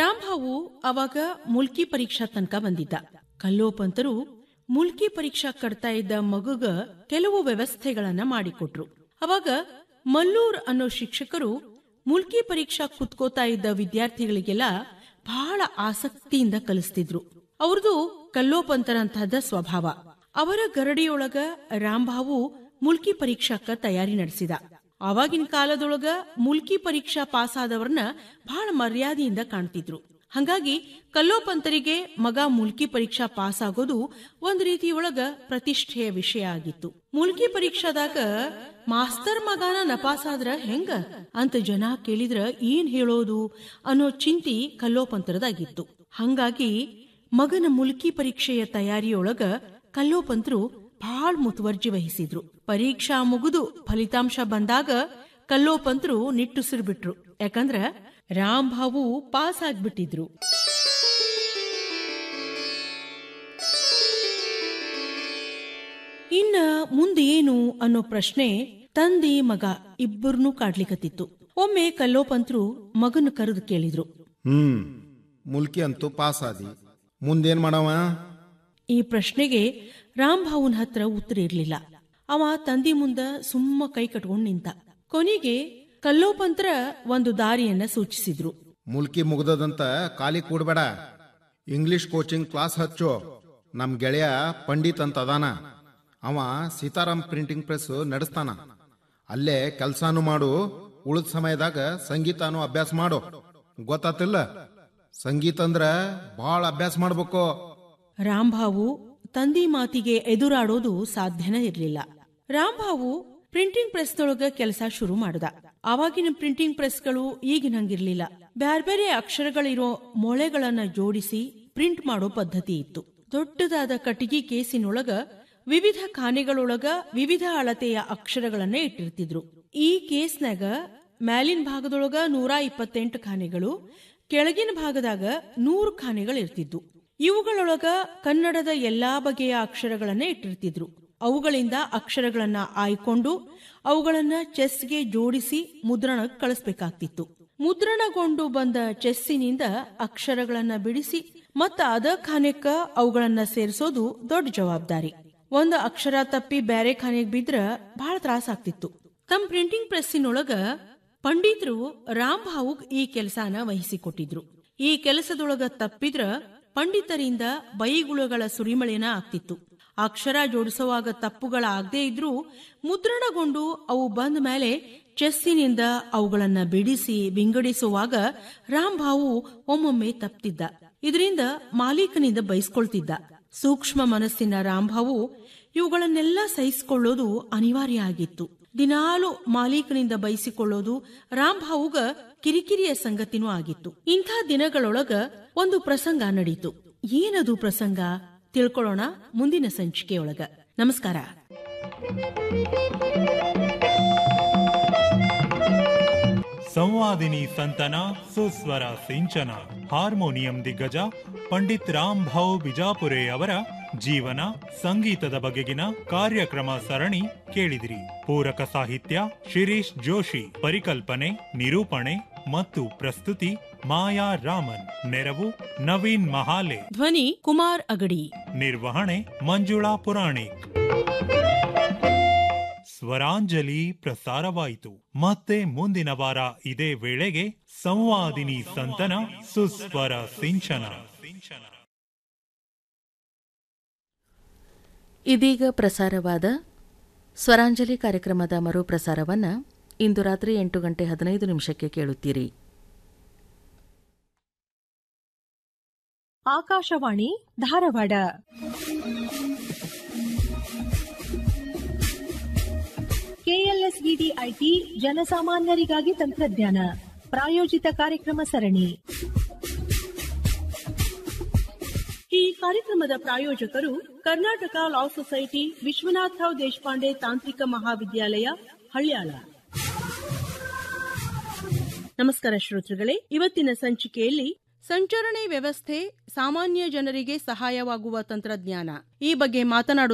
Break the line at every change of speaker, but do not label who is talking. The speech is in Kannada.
ರಾಂಭಾವು ಅವಾಗ ಮುಲ್ಕಿ ಪರೀಕ್ಷಾ ತನಕ ಬಂದಿದ್ದ ಕಲ್ಲೋಪಂತರು ಮುಲ್ಕಿ ಪರೀಕ್ಷಾ ಕಟ್ತಾ ಇದ್ದ ಮಗುಗ ಕೆಲವು ವ್ಯವಸ್ಥೆಗಳನ್ನ ಮಾಡಿಕೊಟ್ರು ಅವಾಗ ಮಲ್ಲೂರ್ ಅನ್ನೋ ಶಿಕ್ಷಕರು ಮುಲ್ಕಿ ಪರೀಕ್ಷಾ ಕುತ್ಕೋತಾ ಇದ್ದ ವಿದ್ಯಾರ್ಥಿಗಳಿಗೆಲ್ಲ ಬಹಳ ಆಸಕ್ತಿಯಿಂದ ಕಲಿಸ್ತಿದ್ರು ಅವ್ರದ್ದು ಕಲ್ಲೋಪಂತರಂತಹದ ಸ್ವಭಾವ ಅವರ ಗರಡಿಯೊಳಗ ರಾಂಭಾವು ಮುಲ್ಕಿ ಪರೀಕ್ಷಾಕ್ಕ ತಯಾರಿ ನಡೆಸಿದ ಆವಾಗಿನ ಕಾಲದೊಳಗ ಮುಲ್ಕಿ ಪರೀಕ್ಷಾ ಪಾಸ್ ಆದವ್ರನ್ನ ಬಹಳ ಮರ್ಯಾದೆಯಿಂದ ಕಾಣ್ತಿದ್ರು ಹಂಗಾಗಿ ಕಲ್ಲೋಪಂತರಿಗೆ ಮಗ ಮುಲ್ಕಿ ಪರೀಕ್ಷಾ ಪಾಸ್ ಆಗೋದು ಒಂದ್ ರೀತಿಯೊಳಗ ಪ್ರತಿಷ್ಠೆಯ ವಿಷಯ ಆಗಿತ್ತು ಮುಲ್ಕಿ ಪರೀಕ್ಷಾದಾಗ ಮಾಸ್ತರ್ ಮಗನ ನಪಾಸಾದ್ರ ಹೆಂಗ ಅಂತ ಜನ ಕೇಳಿದ್ರ ಏನ್ ಹೇಳೋದು ಅನ್ನೋ ಚಿಂತಿ ಕಲ್ಲೋಪಂತರದಾಗಿತ್ತು ಹಂಗಾಗಿ ಮಗನ ಮುಲ್ಕಿ ಪರೀಕ್ಷೆಯ ತಯಾರಿಯೊಳಗ ಕಲ್ಲೋಪಂತರು ಬಹಳ ಮುತುವರ್ಜಿ ವಹಿಸಿದ್ರು ಪರೀಕ್ಷಾ ಮುಗಿದು ಫಲಿತಾಂಶ ಬಂದಾಗ ಕಲ್ಲೋಪಂತರು ನಿಟ್ಟುಸಿರು ಬಿಟ್ರು ಯಾಕಂದ್ರ ರಾಂಭಾವು ಪಾಸ್ ಆಗ್ಬಿಟ್ಟಿದ್ರು ಇನ್ನ ಮುಂದೆ ಏನು ಅನ್ನೋ ಪ್ರಶ್ನೆ ತಂದೆ ಮಗ ಇಬ್ಬರನ್ನೂ ಕಾಡ್ಲಿಕತ್ತಿತ್ತು ಒಮ್ಮೆ ಕಲ್ಲೋಪಂತರು ಮಗನ ಕರೆದು ಕೇಳಿದ್ರು
ಹ್ಮ್ ಮುಲ್ಕಿ ಅಂತೂ ಪಾಸ್ ಆದಿ ಮುಂದೇನ್ ಮಾಡವ
ಈ ಪ್ರಶ್ನೆಗೆ ರಾಂಭಾವುನ್ ಹತ್ರ ಉತ್ತರ ಇರ್ಲಿಲ್ಲ ಅವ ತಂದಿ ಮುಂದ ಸುಮ್ಮ ಕೈ ಕಟ್ಕೊಂಡ್ ನಿಂತ ಕೊನೆಗೆ ಕಲ್ಲೋಪಂತ್ರ ಒಂದು ದಾರಿಯನ್ನ ಸೂಚಿಸಿದ್ರು
ಮುಲ್ಕಿ ಮುಗ್ದದಂತ ಖಾಲಿ ಕೂಡ್ಬೇಡ ಇಂಗ್ಲಿಷ್ ಕೋಚಿಂಗ್ ಕ್ಲಾಸ್ ಹಚ್ಚು ನಮ್ ಗೆಳೆಯ ಪಂಡಿತ್ ಅಂತ ಅದಾನ ಅವ ಸೀತಾರಾಮ್ ಪ್ರಿಂಟಿಂಗ್ ಪ್ರೆಸ್ ನಡೆಸ್ತಾನ ಅಲ್ಲೇ ಕೆಲ್ಸಾನು ಮಾಡು ಉಳಿದ ಸಮಯದಾಗ ಸಂಗೀತಾನು ಅಭ್ಯಾಸ ಮಾಡು ಗೊತ್ತಾತಿಲ್ಲ ಸಂಗೀತ ಅಂದ್ರ ಬಹಳ ಅಭ್ಯಾಸ ಮಾಡ್ಬೇಕು
ರಾಂಭಾವು ತಂದಿ ಮಾತಿಗೆ ಎದುರಾಡೋದು ಸಾಧ್ಯನೇ ಇರ್ಲಿಲ್ಲ ರಾಂಭಾವು ಪ್ರಿಂಟಿಂಗ್ ಪ್ರೆಸ್ದೊಳಗ ಕೆಲಸ ಶುರು ಮಾಡ್ದ ಆವಾಗಿನ ಪ್ರಿಂಟಿಂಗ್ ಪ್ರೆಸ್ಗಳು ಈಗಿನಂಗಿರ್ಲಿಲ್ಲ ಬ್ಯಾರ್ಬೇರೆ ಅಕ್ಷರಗಳಿರೋ ಮೊಳೆಗಳನ್ನ ಜೋಡಿಸಿ ಪ್ರಿಂಟ್ ಮಾಡೋ ಪದ್ಧತಿ ಇತ್ತು ದೊಡ್ಡದಾದ ಕಟ್ಟಿಗೆ ಕೇಸಿನೊಳಗ ವಿವಿಧ ಖಾನೆಗಳೊಳಗ ವಿವಿಧ ಅಳತೆಯ ಅಕ್ಷರಗಳನ್ನ ಇಟ್ಟಿರ್ತಿದ್ರು ಈ ಕೇಸ್ನಾಗ ಮ್ಯಾಲಿನ ಭಾಗದೊಳಗ ನೂರ ಇಪ್ಪತ್ತೆಂಟು ಖಾನೆಗಳು ಕೆಳಗಿನ ಭಾಗದಾಗ ನೂರು ಖಾನೆಗಳು ಇರ್ತಿದ್ವು ಇವುಗಳೊಳಗ ಕನ್ನಡದ ಎಲ್ಲಾ ಬಗೆಯ ಅಕ್ಷರಗಳನ್ನ ಇಟ್ಟಿರ್ತಿದ್ರು ಅವುಗಳಿಂದ ಅಕ್ಷರಗಳನ್ನ ಆಯ್ಕೊಂಡು ಅವುಗಳನ್ನ ಚೆಸ್ಗೆ ಜೋಡಿಸಿ ಮುದ್ರಣಕ್ಕೆ ಕಳಿಸ್ಬೇಕಾಗ್ತಿತ್ತು ಮುದ್ರಣಗೊಂಡು ಬಂದ ಚೆಸ್ಸಿನಿಂದ ಅಕ್ಷರಗಳನ್ನ ಬಿಡಿಸಿ ಮತ್ತ ಅದ ಖಾನೆಕ್ಕ ಅವುಗಳನ್ನ ಸೇರಿಸೋದು ದೊಡ್ಡ ಜವಾಬ್ದಾರಿ ಒಂದು ಅಕ್ಷರ ತಪ್ಪಿ ಬ್ಯಾರೆ ಖಾನೆಗ್ ಬಿದ್ರ ಬಹಳ ತ್ರಾಸ ಆಗ್ತಿತ್ತು ತಮ್ಮ ಪ್ರಿಂಟಿಂಗ್ ಪ್ರೆಸ್ಸಿನೊಳಗ ಪಂಡಿತರು ರಾಂಭಾವುಗ್ ಈ ಕೆಲಸನ ವಹಿಸಿಕೊಟ್ಟಿದ್ರು ಈ ಕೆಲಸದೊಳಗ ತಪ್ಪಿದ್ರ ಪಂಡಿತರಿಂದ ಬೈಗುಳಗಳ ಸುರಿಮಳೆನ ಆಗ್ತಿತ್ತು ಅಕ್ಷರ ಜೋಡಿಸುವಾಗ ತಪ್ಪುಗಳಾಗದೇ ಇದ್ರೂ ಮುದ್ರಣಗೊಂಡು ಅವು ಬಂದ ಮೇಲೆ ಚೆಸ್ಸಿನಿಂದ ಅವುಗಳನ್ನ ಬಿಡಿಸಿ ವಿಂಗಡಿಸುವಾಗ ರಾಂಭಾವು ಒಮ್ಮೊಮ್ಮೆ ತಪ್ತಿದ್ದ ಇದರಿಂದ ಮಾಲೀಕನಿಂದ ಬೈಸ್ಕೊಳ್ತಿದ್ದ ಸೂಕ್ಷ್ಮ ಮನಸ್ಸಿನ ರಾಂಭಾವು ಇವುಗಳನ್ನೆಲ್ಲ ಸಹಿಸಿಕೊಳ್ಳೋದು ಅನಿವಾರ್ಯ ಆಗಿತ್ತು ದಿನಾಲು ಮಾಲೀಕನಿಂದ ಬಯಸಿಕೊಳ್ಳೋದು ರಾಂಭಾವುಗ ಕಿರಿಕಿರಿಯ ಸಂಗತಿನೂ ಆಗಿತ್ತು ಇಂಥ ದಿನಗಳೊಳಗ ಒಂದು ಪ್ರಸಂಗ ನಡೀತು ಏನದು ಪ್ರಸಂಗ ತಿಳ್ಕೊಳ್ಳೋಣ ಮುಂದಿನ ಸಂಚಿಕೆಯೊಳಗ ನಮಸ್ಕಾರ
ಸಂವಾದಿನಿ ಸಂತನ ಸುಸ್ವರ ಸಿಂಚನ ಹಾರ್ಮೋನಿಯಂ ದಿಗ್ಗಜ ಪಂಡಿತ್ ರಾಮ್ ಭಾವ್ ಬಿಜಾಪುರೆ ಅವರ ಜೀವನ ಸಂಗೀತದ ಬಗೆಗಿನ ಕಾರ್ಯಕ್ರಮ ಸರಣಿ ಕೇಳಿದಿರಿ ಪೂರಕ ಸಾಹಿತ್ಯ ಶಿರೀಶ್ ಜೋಶಿ ಪರಿಕಲ್ಪನೆ ನಿರೂಪಣೆ ಮತ್ತು ಪ್ರಸ್ತುತಿ ಮಾಯಾ ರಾಮನ್ ನೆರವು ನವೀನ್ ಮಹಾಲೆ
ಧ್ವನಿ ಕುಮಾರ್ ಅಗಡಿ
ನಿರ್ವಹಣೆ ಮಂಜುಳಾ ಪುರಾಣಿಕ್ ಸ್ವರಾಂಜಲಿ ಪ್ರಸಾರವಾಯಿತು ಮತ್ತೆ ಮುಂದಿನ ವಾರ ಇದೇ ವೇಳೆಗೆ ಸಂವಾದಿನಿ ಸಂತನ ಸುಸ್ವರ ಸಿಂಚನ
ಇದೀಗ ಪ್ರಸಾರವಾದ ಸ್ವರಾಂಜಲಿ ಕಾರ್ಯಕ್ರಮದ ಮರುಪ್ರಸಾರವನ್ನು ಇಂದು ರಾತ್ರಿ ಎಂಟು ಗಂಟೆ ಹದಿನೈದು ನಿಮಿಷಕ್ಕೆ ಕೇಳುತ್ತೀರಿ
ಆಕಾಶವಾಣಿ ಧಾರವಾಡ ಕೆಎಲ್ಎಸ್ಇಡಿ ಐಟಿ ಜನಸಾಮಾನ್ಯರಿಗಾಗಿ ತಂತ್ರಜ್ಞಾನ ಪ್ರಾಯೋಜಿತ ಕಾರ್ಯಕ್ರಮ ಸರಣಿ
ಈ ಕಾರ್ಯಕ್ರಮದ ಪ್ರಾಯೋಜಕರು ಕರ್ನಾಟಕ ಲಾ ಸೊಸೈಟಿ ವಿಶ್ವನಾಥರಾವ್ ದೇಶಪಾಂಡೆ ತಾಂತ್ರಿಕ ಮಹಾವಿದ್ಯಾಲಯ ಹಳ್ಯಾಳ ನಮಸ್ಕಾರ ಶ್ರೋತೃಗಳೇ ಇವತ್ತಿನ ಸಂಚಿಕೆಯಲ್ಲಿ ಸಂಚರಣೆ ವ್ಯವಸ್ಥೆ ಸಾಮಾನ್ಯ ಜನರಿಗೆ ಸಹಾಯವಾಗುವ ತಂತ್ರಜ್ಞಾನ ಈ ಬಗ್ಗೆ ಮಾತನಾಡುವ